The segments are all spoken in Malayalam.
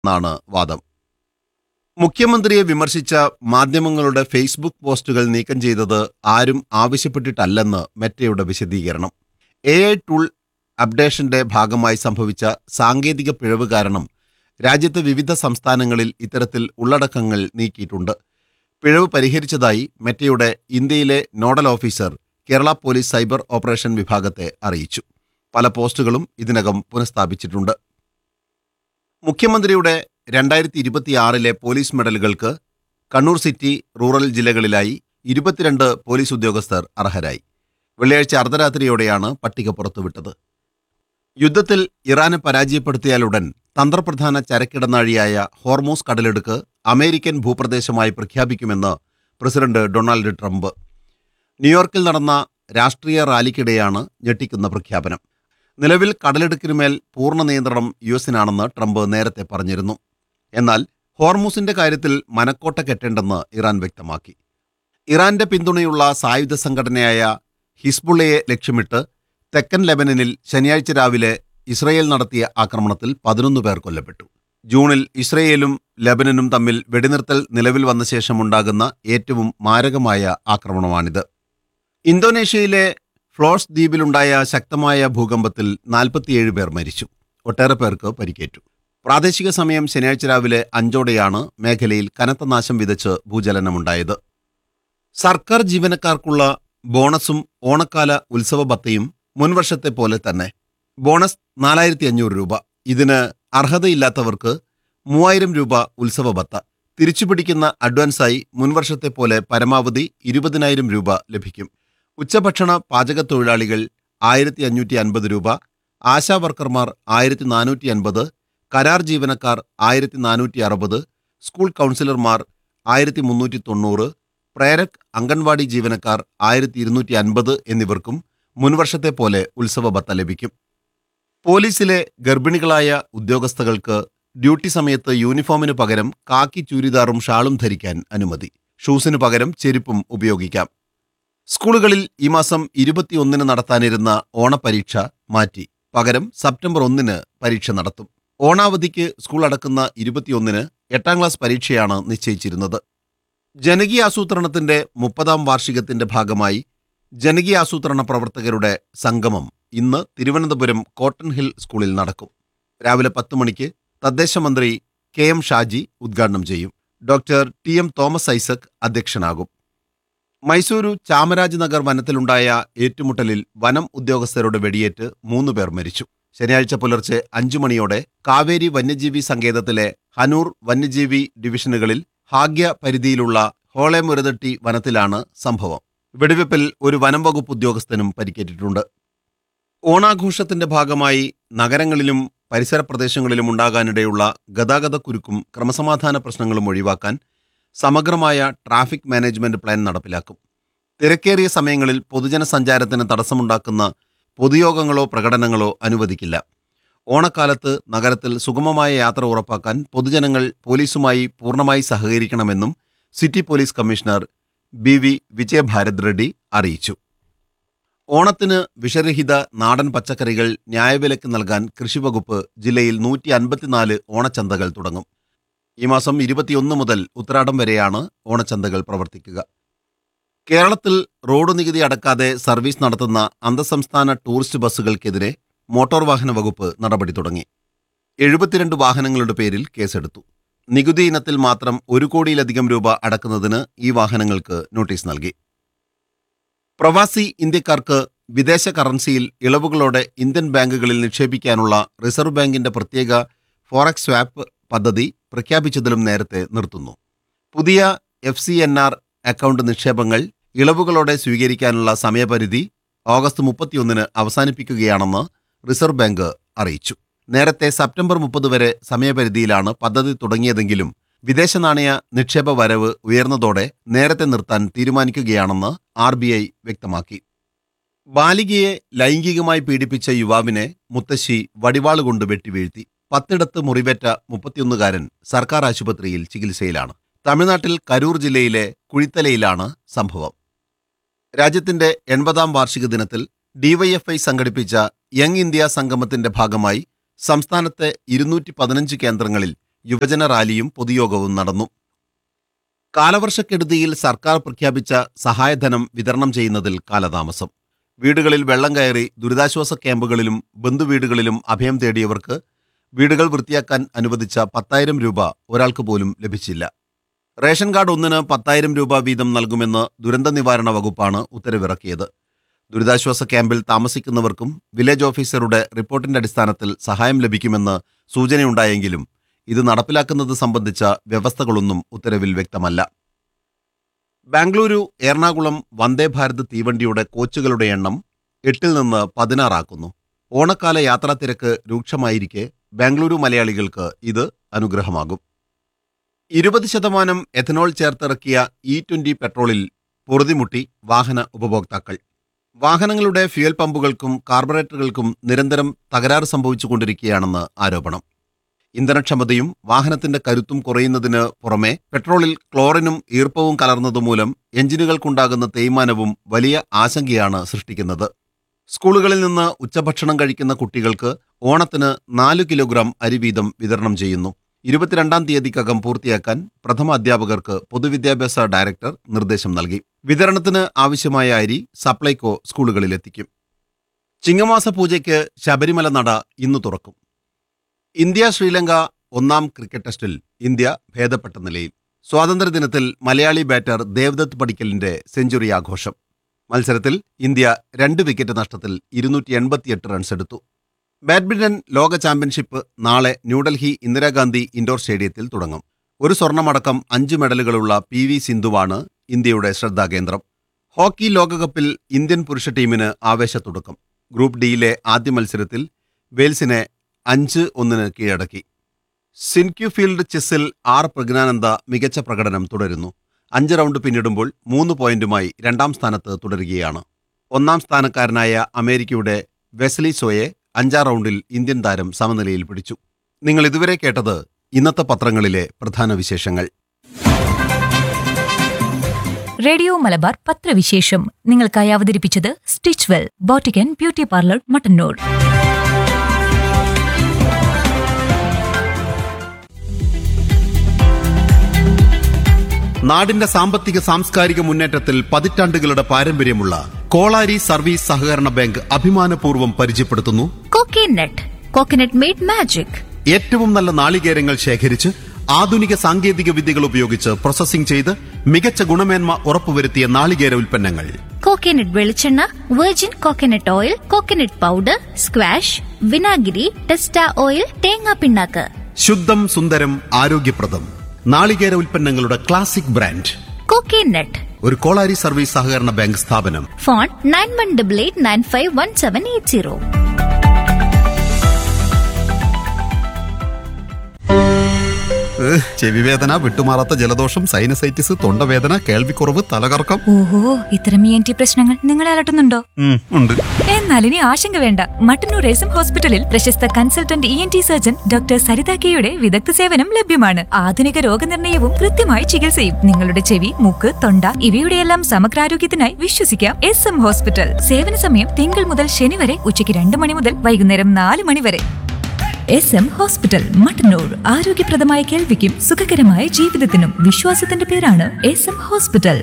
എന്നാണ് വാദം മുഖ്യമന്ത്രിയെ വിമർശിച്ച മാധ്യമങ്ങളുടെ ഫേസ്ബുക്ക് പോസ്റ്റുകൾ നീക്കം ചെയ്തത് ആരും ആവശ്യപ്പെട്ടിട്ടല്ലെന്ന് മെറ്റയുടെ വിശദീകരണം എ ഐ ടൂൾ അപ്ഡേഷന്റെ ഭാഗമായി സംഭവിച്ച സാങ്കേതിക പിഴവ് കാരണം രാജ്യത്തെ വിവിധ സംസ്ഥാനങ്ങളിൽ ഇത്തരത്തിൽ ഉള്ളടക്കങ്ങൾ നീക്കിയിട്ടുണ്ട് പിഴവ് പരിഹരിച്ചതായി മെറ്റയുടെ ഇന്ത്യയിലെ nodal officer Kerala police cyber operation വിഭാഗത്തെ അറിയിച്ചു പല പോസ്റ്റുകളും ഇതിനകം പുനഃസ്ഥാപിച്ചിട്ടുണ്ട് മുഖ്യമന്ത്രിയുടെ രണ്ടായിരത്തി ഇരുപത്തിയാറിലെ പോലീസ് മെഡലുകൾക്ക് കണ്ണൂർ സിറ്റി റൂറൽ ജില്ലകളിലായി ഇരുപത്തിരണ്ട് പോലീസ് ഉദ്യോഗസ്ഥർ അർഹരായി വെള്ളിയാഴ്ച അർദ്ധരാത്രിയോടെയാണ് പട്ടിക പുറത്തുവിട്ടത് യുദ്ധത്തിൽ ഇറാനെ പരാജയപ്പെടുത്തിയാലുടൻ തന്ത്രപ്രധാന ചരക്കിടനാഴിയായ ഹോർമോസ് കടലെടുക്ക് അമേരിക്കൻ ഭൂപ്രദേശമായി പ്രഖ്യാപിക്കുമെന്ന് പ്രസിഡന്റ് ഡൊണാൾഡ് ട്രംപ് ന്യൂയോർക്കിൽ നടന്ന രാഷ്ട്രീയ റാലിക്കിടെയാണ് ഞെട്ടിക്കുന്ന പ്രഖ്യാപനം നിലവിൽ കടലെടുക്കിനുമേൽ പൂർണ്ണ നിയന്ത്രണം യു എസിനാണെന്ന് ട്രംപ് നേരത്തെ പറഞ്ഞിരുന്നു എന്നാൽ ഹോർമൂസിന്റെ കാര്യത്തിൽ മനക്കോട്ട കെട്ടേണ്ടെന്ന് ഇറാൻ വ്യക്തമാക്കി ഇറാന്റെ പിന്തുണയുള്ള സായുധ സംഘടനയായ ഹിസ്ബുള്ളയെ ലക്ഷ്യമിട്ട് തെക്കൻ ലെബനനിൽ ശനിയാഴ്ച രാവിലെ ഇസ്രയേൽ നടത്തിയ ആക്രമണത്തിൽ പതിനൊന്ന് പേർ കൊല്ലപ്പെട്ടു ജൂണിൽ ഇസ്രയേലും ലബനനും തമ്മിൽ വെടിനിർത്തൽ നിലവിൽ വന്ന ശേഷമുണ്ടാകുന്ന ഏറ്റവും മാരകമായ ആക്രമണമാണിത് ഇന്തോനേഷ്യയിലെ ഫ്ലോസ് ദ്വീപിലുണ്ടായ ശക്തമായ ഭൂകമ്പത്തിൽ നാൽപ്പത്തിയേഴ് പേർ മരിച്ചു ഒട്ടേറെ പേർക്ക് പരിക്കേറ്റു പ്രാദേശിക സമയം ശനിയാഴ്ച രാവിലെ അഞ്ചോടെയാണ് മേഖലയിൽ കനത്ത നാശം വിതച്ച് ഭൂചലനമുണ്ടായത് സർക്കാർ ജീവനക്കാർക്കുള്ള ബോണസും ഓണക്കാല ഉത്സവ ഭത്തയും മുൻവർഷത്തെ പോലെ തന്നെ ബോണസ് നാലായിരത്തി അഞ്ഞൂറ് രൂപ ഇതിന് അർഹതയില്ലാത്തവർക്ക് മൂവായിരം രൂപ ഉത്സവ ഭത്ത തിരിച്ചുപിടിക്കുന്ന അഡ്വാൻസായി മുൻവർഷത്തെ പോലെ പരമാവധി ഇരുപതിനായിരം രൂപ ലഭിക്കും ഉച്ചഭക്ഷണ പാചക തൊഴിലാളികൾ ആയിരത്തി അഞ്ഞൂറ്റി അൻപത് രൂപ ആശാ വർക്കർമാർ ആയിരത്തി നാനൂറ്റി അൻപത് കരാർ ജീവനക്കാർ ആയിരത്തി നാനൂറ്റി അറുപത് സ്കൂൾ കൗൺസിലർമാർ ആയിരത്തി മുന്നൂറ്റി തൊണ്ണൂറ് പ്രേരക് അംഗൻവാടി ജീവനക്കാർ ആയിരത്തി ഇരുന്നൂറ്റി അൻപത് എന്നിവർക്കും മുൻവർഷത്തെ പോലെ ഉത്സവ ഭത്ത ലഭിക്കും പോലീസിലെ ഗർഭിണികളായ ഉദ്യോഗസ്ഥകൾക്ക് ഡ്യൂട്ടി സമയത്ത് യൂണിഫോമിന് പകരം കാക്കി ചൂരിദാറും ഷാളും ധരിക്കാൻ അനുമതി ഷൂസിന് പകരം ചെരുപ്പും ഉപയോഗിക്കാം സ്കൂളുകളിൽ ഈ മാസം ഇരുപത്തിയൊന്നിന് നടത്താനിരുന്ന ഓണപരീക്ഷ മാറ്റി പകരം സെപ്റ്റംബർ ഒന്നിന് പരീക്ഷ നടത്തും ഓണാവധിക്ക് സ്കൂൾ അടക്കുന്ന ഇരുപത്തിയൊന്നിന് എട്ടാം ക്ലാസ് പരീക്ഷയാണ് നിശ്ചയിച്ചിരുന്നത് ജനകീയാസൂത്രണത്തിന്റെ മുപ്പതാം വാർഷികത്തിന്റെ ഭാഗമായി ജനകീയാസൂത്രണ പ്രവർത്തകരുടെ സംഗമം ഇന്ന് തിരുവനന്തപുരം കോട്ടൺ ഹിൽ സ്കൂളിൽ നടക്കും രാവിലെ പത്ത് മണിക്ക് തദ്ദേശ മന്ത്രി കെ എം ഷാജി ഉദ്ഘാടനം ചെയ്യും doctor T M Thomas Isaac അധ്യക്ഷനാകും മൈസൂരു ചാമരാജ് നഗർ വനത്തിലുണ്ടായ ഏറ്റുമുട്ടലിൽ വനം ഉദ്യോഗസ്ഥരുടെ വെടിയേറ്റ് മൂന്ന് പേർ മരിച്ചു ശനിയാഴ്ച പുലർച്ചെ അഞ്ചു മണിയോടെ കാവേരി വന്യജീവി സങ്കേതത്തിലെ ഹനൂർ വന്യജീവി ഡിവിഷനുകളിൽ ഭാഗ്യ പരിധിയിലുള്ള ഹോളെമുരതട്ടി വനത്തിലാണ് സംഭവം വെടിവെപ്പിൽ ഒരു വനം വകുപ്പ് ഉദ്യോഗസ്ഥനും പരിക്കേറ്റിട്ടുണ്ട് ഓണാഘോഷത്തിന്റെ ഭാഗമായി നഗരങ്ങളിലും പരിസര പ്രദേശങ്ങളിലും ഉണ്ടാകാനിടയുള്ള ഗതാഗതക്കുരുക്കും ക്രമസമാധാന പ്രശ്നങ്ങളും ഒഴിവാക്കാൻ സമഗ്രമായ ട്രാഫിക് മാനേജ്മെന്റ് പ്ലാൻ നടപ്പിലാക്കും തിരക്കേറിയ സമയങ്ങളിൽ പൊതുജന സഞ്ചാരത്തിന് തടസ്സമുണ്ടാക്കുന്ന പൊതുയോഗങ്ങളോ പ്രകടനങ്ങളോ അനുവദിക്കില്ല ഓണക്കാലത്ത് നഗരത്തിൽ സുഗമമായ യാത്ര ഉറപ്പാക്കാൻ പൊതുജനങ്ങൾ പോലീസുമായി പൂർണ്ണമായി സഹകരിക്കണമെന്നും city police commissioner B V Vijayabharath Reddy അറിയിച്ചു ഓണത്തിന് വിഷരഹിത നാടൻ പച്ചക്കറികൾ ന്യായവിലയ്ക്ക് നൽകാൻ കൃഷിവകുപ്പ് ജില്ലയിൽ നൂറ്റി അൻപത്തിനാല് ഓണച്ചന്തകൾ തുടങ്ങും ഈ മാസം ഇരുപത്തിയൊന്ന് മുതൽ ഉത്രാടം വരെയാണ് ഓണച്ചന്തകൾ പ്രവർത്തിക്കുക കേരളത്തിൽ റോഡ് നികുതി അടക്കാതെ സർവീസ് നടത്തുന്ന അന്തർസംസ്ഥാന ടൂറിസ്റ്റ് ബസ്സുകൾക്കെതിരെ മോട്ടോർ വാഹന വകുപ്പ് നടപടി തുടങ്ങി എഴുപത്തിരണ്ട് വാഹനങ്ങളുടെ പേരിൽ കേസെടുത്തു നികുതി ഇനത്തിൽ മാത്രം ഒരു കോടിയിലധികം രൂപ അടക്കുന്നതിന് ഈ വാഹനങ്ങൾക്ക് നോട്ടീസ് നൽകി പ്രവാസി ഇന്ത്യക്കാർക്ക് വിദേശ കറൻസിയിൽ ഇളവുകളോടെ ഇന്ത്യൻ ബാങ്കുകളിൽ നിക്ഷേപിക്കാനുള്ള റിസർവ് ബാങ്കിന്റെ പ്രത്യേക ഫോറക്സ് സ്വാപ്പ് പദ്ധതി പ്രഖ്യാപിച്ചതിലും നേരത്തെ നിർത്തുന്നു പുതിയ F C N R account നിക്ഷേപങ്ങൾ ഇളവുകളോടെ സ്വീകരിക്കാനുള്ള സമയപരിധി ഓഗസ്റ്റ് മുപ്പത്തിയൊന്നിന് അവസാനിപ്പിക്കുകയാണെന്ന് റിസർവ് ബാങ്ക് അറിയിച്ചു നേരത്തെ സെപ്റ്റംബർ മുപ്പത് വരെ സമയപരിധിയിലാണ് പദ്ധതി തുടങ്ങിയതെങ്കിലും വിദേശ നാണയ നിക്ഷേപ വരവ് ഉയർന്നതോടെ നേരത്തെ നിർത്താൻ തീരുമാനിക്കുകയാണെന്ന് ആർ ബി ഐ വ്യക്തമാക്കി ബാലികയെ ലൈംഗികമായി പീഡിപ്പിച്ച യുവാവിനെ മുത്തശ്ശി വടിവാളുകൊണ്ട് വെട്ടിവീഴ്ത്തി പത്തിടത്ത് മുറിവേറ്റ മുപ്പത്തിയൊന്നുകാരൻ സർക്കാർ ആശുപത്രിയിൽ ചികിത്സയിലാണ് തമിഴ്നാട്ടിൽ കരൂർ ജില്ലയിലെ കുഴിത്തലയിലാണ് സംഭവം രാജ്യത്തിന്റെ എൺപതാം വാർഷിക ദിനത്തിൽ ഡിവൈഎഫ്ഐ സംഘടിപ്പിച്ച യങ് ഇന്ത്യ സംഗമത്തിന്റെ ഭാഗമായി സംസ്ഥാനത്തെ ഇരുന്നൂറ്റി പതിനഞ്ച് കേന്ദ്രങ്ങളിൽ യുവജന റാലിയും പൊതുയോഗവും നടന്നു കാലവർഷക്കെടുതിയിൽ സർക്കാർ പ്രഖ്യാപിച്ച സഹായധനം വിതരണം ചെയ്യുന്നതിൽ കാലതാമസം വീടുകളിൽ വെള്ളം കയറി ദുരിതാശ്വാസ ക്യാമ്പുകളിലും ബന്ധുവീടുകളിലും അഭയം തേടിയവർക്ക് വീടുകൾ വൃത്തിയാക്കാൻ അനുവദിച്ച പത്തായിരം രൂപ ഒരാൾക്ക് പോലും ലഭിച്ചില്ല റേഷൻ കാർഡ് ഒന്നിന് പത്തായിരം രൂപ വീതം നൽകുമെന്ന് ദുരന്ത നിവാരണ വകുപ്പാണ് ഉത്തരവിറക്കിയത് ദുരിതാശ്വാസ ക്യാമ്പിൽ താമസിക്കുന്നവർക്കും വില്ലേജ് ഓഫീസറുടെ റിപ്പോർട്ടിന്റെ അടിസ്ഥാനത്തിൽ സഹായം ലഭിക്കുമെന്ന് സൂചനയുണ്ടായെങ്കിലും ഇത് നടപ്പിലാക്കുന്നത് സംബന്ധിച്ച വ്യവസ്ഥകളൊന്നും ഉത്തരവിൽ വ്യക്തമല്ല ബാംഗ്ലൂരു എറണാകുളം വന്ദേ ഭാരത് തീവണ്ടിയുടെ കോച്ചുകളുടെ എണ്ണം എട്ടിൽ നിന്ന് പതിനാറാക്കുന്നു ഓണക്കാല യാത്രാ തിരക്ക് രൂക്ഷമായിരിക്കെ ബാംഗ്ലൂരു മലയാളികൾക്ക് ഇത് അനുഗ്രഹമാകും ഇരുപത് ശതമാനം എഥനോൾ ചേർത്തിറക്കിയ ഇ ട്വന്റി പെട്രോളിൽ പൊറുതിമുട്ടി വാഹന ഉപഭോക്താക്കൾ വാഹനങ്ങളുടെ ഫ്യുവൽ പമ്പുകൾക്കും കാർബറേറ്ററുകൾക്കും നിരന്തരം തകരാറ് സംഭവിച്ചുകൊണ്ടിരിക്കുകയാണെന്ന് ആരോപണം ഇന്ധനക്ഷമതയും വാഹനത്തിന്റെ കരുത്തും കുറയുന്നതിന് പുറമെ പെട്രോളിൽ ക്ലോറിനും ഈർപ്പവും കലർന്നതുമൂലം എഞ്ചിനുകൾക്കുണ്ടാകുന്ന തേയ്മാനവും വലിയ ആശങ്കയാണ് സൃഷ്ടിക്കുന്നത് സ്കൂളുകളിൽ നിന്ന് ഉച്ചഭക്ഷണം കഴിക്കുന്ന കുട്ടികൾക്ക് ഓണത്തിന് നാല് കിലോഗ്രാം അരി വീതം വിതരണം ചെയ്യുന്നു ഇരുപത്തിരണ്ടാം തീയതിക്കകം പൂർത്തിയാക്കാൻ പ്രഥമ അധ്യാപകർക്ക് പൊതുവിദ്യാഭ്യാസ ഡയറക്ടർ നിർദ്ദേശം നൽകി വിതരണത്തിന് ആവശ്യമായ അരി സപ്ലൈകോ സ്കൂളുകളിലെത്തിക്കും ചിങ്ങമാസ പൂജയ്ക്ക് ശബരിമല നട ഇന്ന് തുറക്കും ഇന്ത്യ ശ്രീലങ്ക ഒന്നാം ക്രിക്കറ്റ് ടെസ്റ്റിൽ ഇന്ത്യ ഭേദപ്പെട്ട നിലയിൽ സ്വാതന്ത്ര്യദിനത്തിൽ മലയാളി ബാറ്റർ ദേവദത്ത് പടിക്കലിന്റെ സെഞ്ചുറി ആഘോഷം മത്സരത്തിൽ ഇന്ത്യ രണ്ട് വിക്കറ്റ് നഷ്ടത്തിൽ ഇരുന്നൂറ്റി എൺപത്തിയെട്ട് റൺസ് എടുത്തു ബാഡ്മിന്റൺ ലോക ചാമ്പ്യൻഷിപ്പ് നാളെ ന്യൂഡൽഹി ഇന്ദിരാഗാന്ധി ഇൻഡോർ സ്റ്റേഡിയത്തിൽ തുടങ്ങും ഒരു സ്വർണമടക്കം അഞ്ച് മെഡലുകളുള്ള പി വി സിന്ധുവാണ് ഇന്ത്യയുടെ ശ്രദ്ധാകേന്ദ്രം ഹോക്കി ലോകകപ്പിൽ ഇന്ത്യൻ പുരുഷ ടീമിന് ആവേശത്തുടക്കം ഗ്രൂപ്പ് ഡിയിലെ ആദ്യ മത്സരത്തിൽ വെയിൽസിനെ അഞ്ച് ഒന്നിന് കീഴടക്കി സിൻക്യുഫീൽഡ് ചെസ്സിൽ ആർ പ്രജ്ഞാനന്ദ മികച്ച പ്രകടനം തുടരുന്നു അഞ്ച് റൗണ്ട് പിന്നിടുമ്പോൾ മൂന്ന് പോയിന്റുമായി രണ്ടാം സ്ഥാനത്ത് തുടരുകയാണ് ഒന്നാം സ്ഥാനക്കാരനായ അമേരിക്കയുടെ വെസ്ലി സോയെ അഞ്ചാം റൗണ്ടിൽ ഇന്ത്യൻ താരം സമനിലയിൽ പിടിച്ചു നിങ്ങൾ ഇതുവരെ കേട്ടത് ഇന്നത്തെ പത്രങ്ങളിലെ പ്രധാന വിശേഷങ്ങൾ റേഡിയോ മലബാർ പത്രവിശേഷം നിങ്ങൾക്കായി അവതരിപ്പിച്ചത് stitch well boutique beauty parlour Mattannur നാടിന്റെ സാമ്പത്തിക സാംസ്കാരിക മുന്നേറ്റത്തിൽ പതിറ്റാണ്ടുകളുടെ പാരമ്പര്യമുള്ള കോളാരി സർവീസ് സഹകരണ ബാങ്ക് അഭിമാനപൂർവ്വം പരിചയപ്പെടുത്തുന്നു കോക്കനട്ട് കോക്കനട്ട് മെയ്ഡ് മാജിക് ഏറ്റവും നല്ല നാളികേരങ്ങൾ ശേഖരിച്ച് ആധുനിക സാങ്കേതിക വിദ്യകൾ ഉപയോഗിച്ച് പ്രോസസ്സിംഗ് ചെയ്ത് മികച്ച ഗുണമേന്മ ഉറപ്പുവരുത്തിയ നാളികേര ഉൽപ്പന്നങ്ങൾ കോക്കനട്ട് വെളിച്ചെണ്ണ virgin coconut oil coconut powder squash വിനാഗിരി ടെസ്റ്റ ഓയിൽ തേങ്ങാ പിണ്ണാക്ക് ശുദ്ധം സുന്ദരം ആരോഗ്യപ്രദം നാളികേര ഉൽപ്പന്നങ്ങളുടെ ക്ലാസിക് ബ്രാൻഡ് കോക്കനട്ട് ഒരു കോളാരി സർവീസ് സഹകരണ ബാങ്ക് സ്ഥാപനം phone nine one double eight nine five one seven eight zero ചെവിവേദന വിട്ടുമാറാത്ത ജലദോഷം സൈനസൈറ്റിസ് തൊണ്ടവേദന കേൾവിക്കുറവ് തലകറക്കം ഓഹോ ഇത്തരം ഇ എൻ ടി പ്രശ്നങ്ങൾ നിങ്ങളെ അലട്ടുന്നുണ്ടോ ഉം, ഉണ്ട് എന്നാൽ ഇനി ആശങ്ക വേണ്ട മട്ടന്നൂർ എസ് എം ഹോസ്പിറ്റലിൽ പ്രശസ്ത consultant E N T surgeon doctor Saritha കെയുടെ വിദഗ്ധ സേവനം ലഭ്യമാണ് ആധുനിക രോഗനിർണയവും കൃത്യമായ ചികിത്സയും നിങ്ങളുടെ ചെവി മൂക്ക് തൊണ്ട ഇവയുടെയെല്ലാം സമഗ്രാരോഗ്യത്തിനായി വിശ്വസിക്കാം എസ് എം ഹോസ്പിറ്റൽ സേവന സമയം തിങ്കൾ മുതൽ ശനി വരെ ഉച്ചയ്ക്ക് രണ്ട് മണി മുതൽ വൈകുന്നേരം നാല് മണി വരെ എസ് എം ഹോസ്പിറ്റൽ മട്ടന്നൂർ ആരോഗ്യപ്രദമായ കേൾവിക്കും സുഖകരമായ ജീവിതത്തിനും വിശ്വാസത്തിന്റെ പേരാണ് S M hospital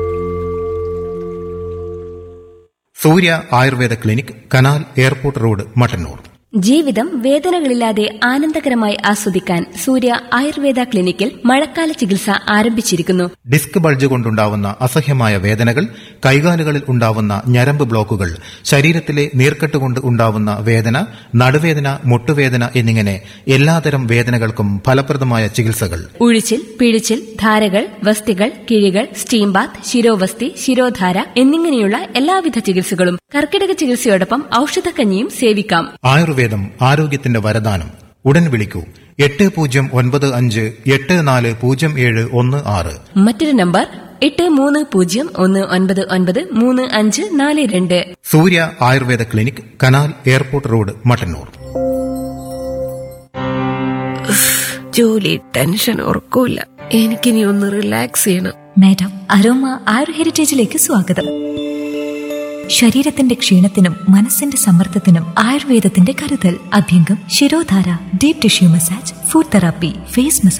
Surya Ayurveda clinic canal airport road Mattannur ജീവിതം വേദനകളില്ലാതെ ആനന്ദകരമായി ആസ്വദിക്കാൻ സൂര്യ ആയുർവേദ ക്ലിനിക്കിൽ മഴക്കാല ചികിത്സ ആരംഭിച്ചിരിക്കുന്നു ഡിസ്ക് ബൾജ് കൊണ്ടുണ്ടാവുന്ന അസഹ്യമായ വേദനകൾ കൈകാലുകളിൽ ഉണ്ടാവുന്ന ഞരമ്പ് ബ്ലോക്കുകൾ ശരീരത്തിലെ നീർക്കെട്ട് കൊണ്ട് ഉണ്ടാവുന്ന വേദന നടുവേദന മുട്ടുവേദന എന്നിങ്ങനെ എല്ലാതരം വേദനകൾക്കും ഫലപ്രദമായ ചികിത്സകൾ ഉഴിച്ചിൽ പിഴിച്ചിൽ ധാരകൾ വസ്തികൾ കിഴികൾ സ്റ്റീം ബാത്ത് ശിരോവസ്തി ശിരോധാര എന്നിങ്ങനെയുള്ള എല്ലാവിധ ചികിത്സകളും കർക്കിടക ചികിത്സയോടൊപ്പം ഔഷധക്കഞ്ഞിയും സേവിക്കാം ആയുർവേദം ആരോഗ്യത്തിന്റെ വരദാനം ഉടൻ വിളിക്കൂ എട്ട് പൂജ്യം ഒൻപത് അഞ്ച് എട്ട് നാല് പൂജ്യം ഏഴ് ഒന്ന് ആറ് മറ്റൊരു നമ്പർ എട്ട് മൂന്ന് പൂജ്യം ഒന്ന് ഒൻപത് ഒൻപത് മൂന്ന് അഞ്ച് നാല് രണ്ട് Surya Ayurveda clinic canal airport road Mattannur ജോലി ടെൻഷൻ ഉറക്കൂല എനിക്കിനി ഒന്ന് റിലാക്സ് ചെയ്യണം മാഡം അരോമ ആയുർ ഹെറിറ്റേജിലേക്ക് സ്വാഗതം ശരീരത്തിന്റെ ക്ഷീണത്തിനും മനസ്സിന്റെ സമ്മർദ്ദത്തിനും ആയുർവേദത്തിന്റെ കരുതൽ അഭ്യംഗം shirodhara deep tissue massage food therapy face massage